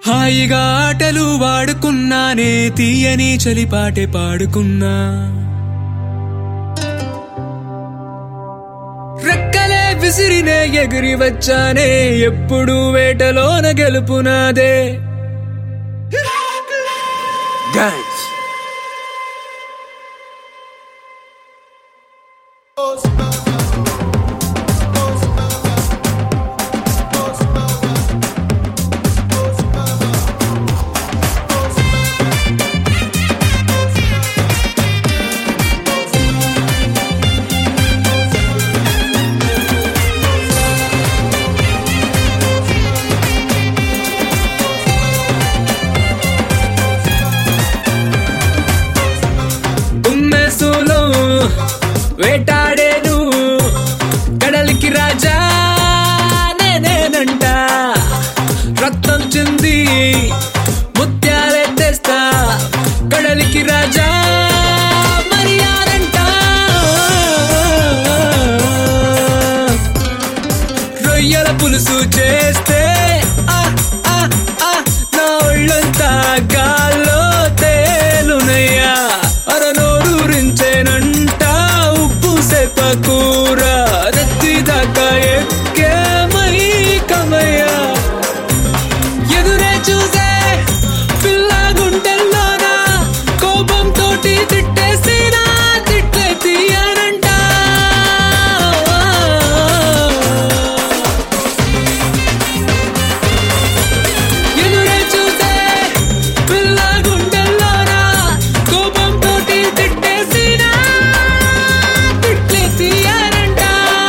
హాయిగా ఆటలు వాడుకున్నానే తీయని చలిపాటే పాడుకున్నా రెక్కలే విసిరినే ఎగిరి వచ్చానే ఎప్పుడు వేటలోన గెలుపునాదే Guns. ఉమ్మెసూలో వేటాడేను కడలికి రాజా నేనేనంట రక్తం చింది ముత్యాలే తెస్తా కడలికి రాజా మరియాదంట రొయ్యల పులుసు చేస్తే ఆ, ఆ, ఆ, నా ఒళ్ళంతా గాల్లో తేలునయ్యా అరనోరూరించేనంట ఉప్పు సెప్ప కూర నెత్తి దాకా ఎక్కే మై కమయ్యా ఎదురే చూసే పిల్ల గుంటెల్లోన కోపం తోటి తిట్టేసిన తిట్లే తీయనంట ఎదురే చూసే పిల్ల గుండెల్లోన కోపం తోటి తిట్టేసిన తిట్లే తీయనంట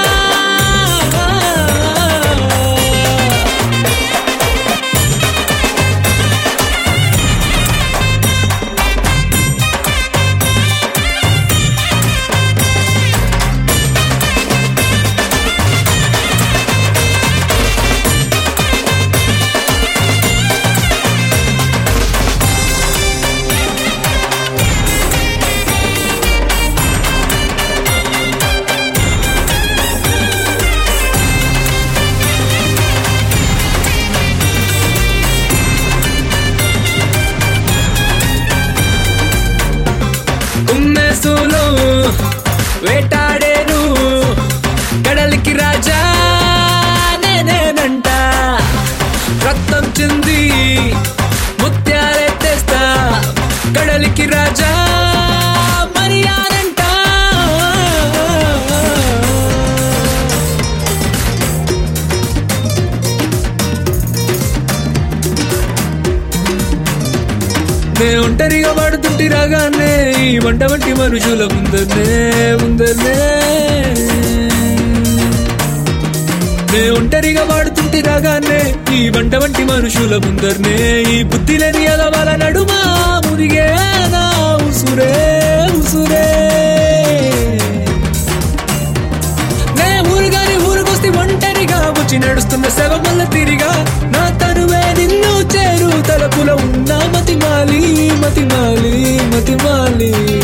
ఉమ్మెసూలో వేటాడేను కడలికి రాజా నేనేనంట రక్తం చింది ముత్యాలే తెస్తా కడలికి రాజా మరియాదంట నే ఒంటరిగా వాడుతుంటి రాగానే ఈ వంట వంటి మనుషుల ముందరనే ముందరనే నే ఒంటరిగా వాడుతుంటి రాగానే ఈ వంట వంటి మనుషుల ముందరనే ఈ బుద్ధి లేని ఎదవాల నడుమా మునిగే నా ఉసురే ఉసురే నే ఊరుగాని ఊరుకొస్తే ఒంటరిగా వచ్చి నడుస్తున్న శవ మల్ల తిరిగా నా తనువే నిన్ను చేరు తలపులో ఉన్న మతిమాలి మతిమాలి మతిమాలి